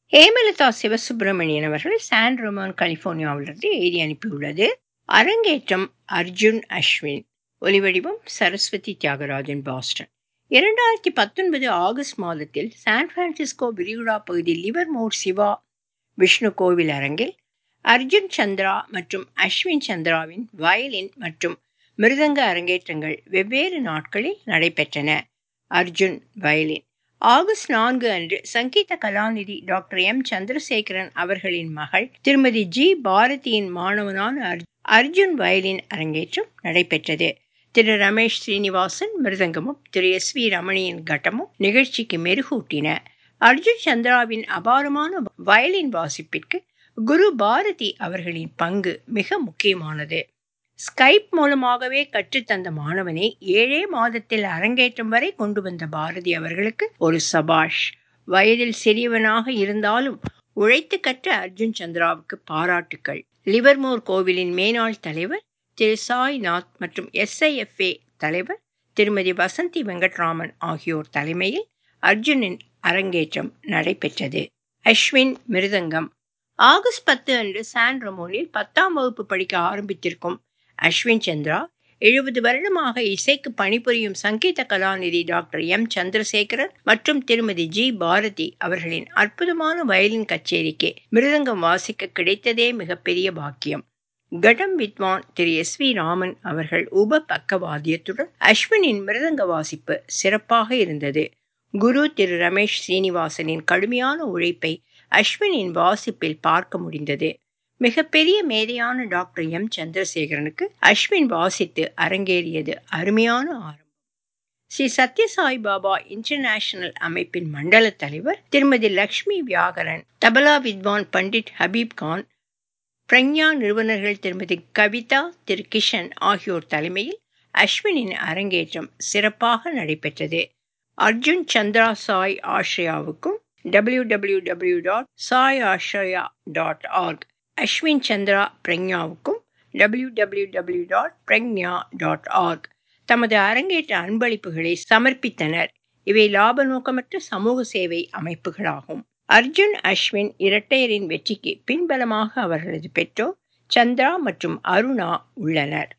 ஹேமலதா சிவசுப்பிரமணியன் அவர்கள் San Roman கலிபோர்னியாவிலிருந்து எழுதி அனுப்பியுள்ளது அரங்கேற்றம் அர்ஜுன் அஸ்வின் ஒலிவடிவம் சரஸ்வதி தியாகராஜன் பாஸ்டன் இரண்டாயிரத்தி பத்தொன்பது ஆகஸ்ட் மாதத்தில் சான் பிரான்சிஸ்கோ விரிகுடா பகுதி லிவர்மோர் சிவா விஷ்ணு கோவில் அரங்கில் அர்ஜுன் சந்திரா மற்றும் அஸ்வின் சந்திராவின் வயலின் மற்றும் மிருதங்க அரங்கேற்றங்கள் வெவ்வேறு நாட்களில் நடைபெற்றன அர்ஜுன் வயலின் ஆகஸ்ட் நான்கு அன்று சங்கீத கலாநிதி டாக்டர் எம் சந்திரசேகரன் அவர்களின் மகள் திருமதி ஜி பாரதியின் மாணவனான அர்ஜுன் வயலின் அரங்கேற்றம் நடைபெற்றது திரு ரமேஷ் ஸ்ரீனிவாசன் மிருதங்கமும் திரு எஸ் வி ரமணியின் கட்டமும் நிகழ்ச்சிக்கு மெருகூட்டின அர்ஜுன் சந்திராவின் அபாரமான வயலின் வாசிப்பிற்கு குரு பாரதி அவர்களின் பங்கு மிக முக்கியமானது ஸ்கைப் மூலமாகவே கற்றுத்தந்த மாணவனை ஏழே மாதத்தில் அரங்கேற்றம் வரை கொண்டு வந்த பாரதி அவர்களுக்கு ஒரு சபாஷ் வயதில் சிறியவனாக இருந்தாலும் உழைத்து கற்ற அர்ஜுன் சந்திராவுக்கு பாராட்டுக்கள் லிவர்மோர் கோவிலின் மேனாள் தலைவர் திரு சாய்நாத் மற்றும் எஸ்ஐஎஃப்ஏ தலைவர் திருமதி வசந்தி வெங்கட்ராமன் ஆகியோர் தலைமையில் அர்ஜுனின் அரங்கேற்றம் நடைபெற்றது அஸ்வின் மிருதங்கம் ஆகஸ்ட் பத்து அன்று சான் ரமோனில் பத்தாம் வகுப்பு படிக்க ஆரம்பித்திருக்கும் அஸ்வின் சந்திரா எழுபது வருடமாக இசைக்கு பணிபுரியும் சங்கீத கலாநிதி டாக்டர் எம் சந்திரசேகரன் மற்றும் திருமதி ஜி பாரதி அவர்களின் அற்புதமான வயலின் கச்சேரிக்கு மிருதங்கம் வாசிக்க கிடைத்ததே மிகப்பெரிய பாக்கியம் கடம் வித்வான் திரு எஸ் வி ராமன் அவர்கள் உப பக்கவாதியத்துடன் அஸ்வினின் மிருதங்க வாசிப்பு சிறப்பாக இருந்தது குரு திரு ரமேஷ் ஸ்ரீனிவாசனின் கடுமையான உழைப்பை அஸ்வினின் வாசிப்பில் பார்க்க முடிந்தது மிகப்பெரிய மேதையான டாக்டர் எம் சந்திரசேகரனுக்கு அஸ்வின் வாசித்து அரங்கேறியது அருமையான ஆரம்பம் ஸ்ரீ சத்யசாய் பாபா இன்டர்நேஷனல் அமைப்பின் மண்டல தலைவர் திருமதி லக்ஷ்மி வியாகரன் தபலா வித்வான் பண்டிட் ஹபீப் கான் பிரக்ஞா நிறுவனர்கள் திருமதி கவிதா திரு கிஷன் ஆகியோர் தலைமையில் அஸ்வினின் அரங்கேற்றம் சிறப்பாக நடைபெற்றது அர்ஜுன் சந்திரா சாய் ஆஷ்ரயாவுக்கும் W W W dot Sai Ashraya dot org Ashwin Chandra பிரக்ஞாவுக்கும் W W W dot Pragnya dot org தமது அரங்கேற்ற அன்பளிப்புகளை சமர்ப்பித்தனர் இவை லாப நோக்கமற்ற சமூக சேவை அமைப்புகளாகும் அர்ஜுன் அஸ்வின் இரட்டையரின் வெற்றிக்கு பின்பலமாக அவர்களது பெற்றோர் சந்திரா மற்றும் அருணா உள்ளனர்